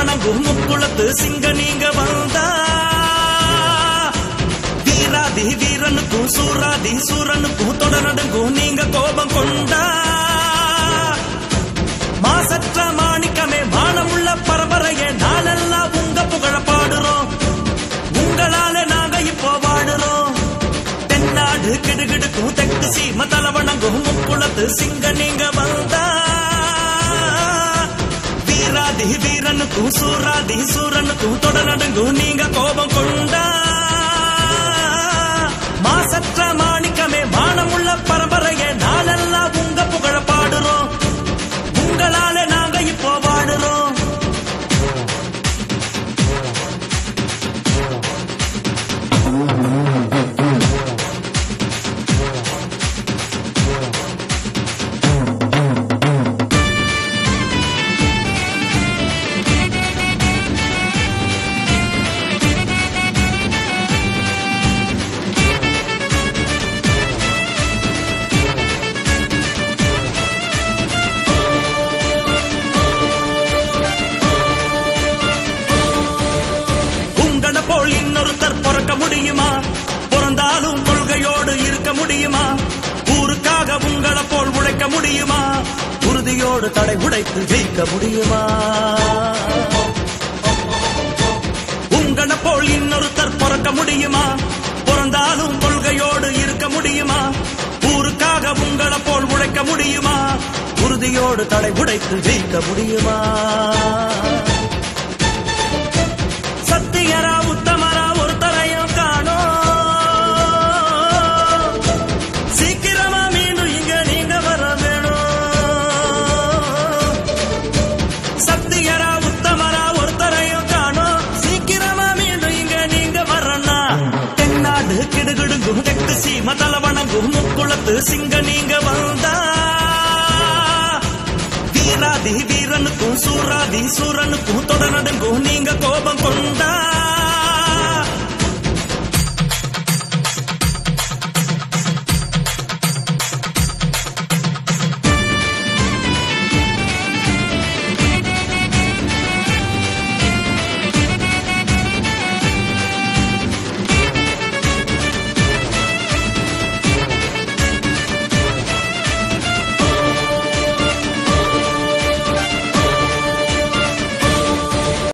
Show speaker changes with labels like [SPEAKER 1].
[SPEAKER 1] வணங்கும் முக்குளத்து சிங்க நீங்க வந்தா வீராதி வீரனுக்கும் சூராதி சூரனுக்கும் தொடரடுங்கும் நீங்க கோபம் கொண்டா மாசற்ற மாணிக்கமே மானமுள்ள பரம்பரையே நாளெல்லாம் உங்க புகழ பாடுறோம் உங்களால நாங்க இப்போ வாடுறோம் தென்னாடு கிடுகிடுக்கும் தெற்கு சீம தலவணங்கும் முக்குளத்து சிங்க நீங்க வந்தா வீராதி வீரனுக்கும் சூராதி சூரனுக்கும் தொடநடுங்கும் நீங்க கோபம் கொண்டா மாசற்ற மாணிக்கமே மானமுள்ள பரம்பரையே நாளெல்லாம் உங்க புகழ பாடுறோம் உங்களால நாங்க இப்போ வாடுறோம் உங்கள போல் இன்னொருத்தர் பிறக்க முடியுமா பிறந்தாலும் கொள்கையோடு இருக்க முடியுமா ஊருக்காக உங்கள போல் உழைக்க முடியுமா உறுதியோடு தடை உடைத்து ஜெயிக்க முடியுமா உங்கள போல் இன்னொருத்தர் பிறக்க முடியுமா பிறந்தாலும் கொள்கையோடு இருக்க முடியுமா ஊருக்காக உங்கள போல் உழைக்க முடியுமா உறுதியோடு தடை உடைத்து ஜெயிக்க முடியுமா சத்தியரா உத்தமரா ஒருத்தரையும் காணோம் சீக்கிரமா மீண்டும் இங்க நீங்க வர வேணும் சத்தியரா உத்தமரா ஒருத்தரையும் காணோம் சீக்கிரமா மீண்டும் இங்க நீங்க வரனா தென்னாடு கிடுகிடுங்கும் தெற்கு சீம தலவணங்கும் முக்குளத்து சிங்க நீங்க வந்தா வீராதி வீரனுக்கும் சூராதி சூரனுக்கும் தொடநடுங்கும் நீங்க கோபம் கொண்டா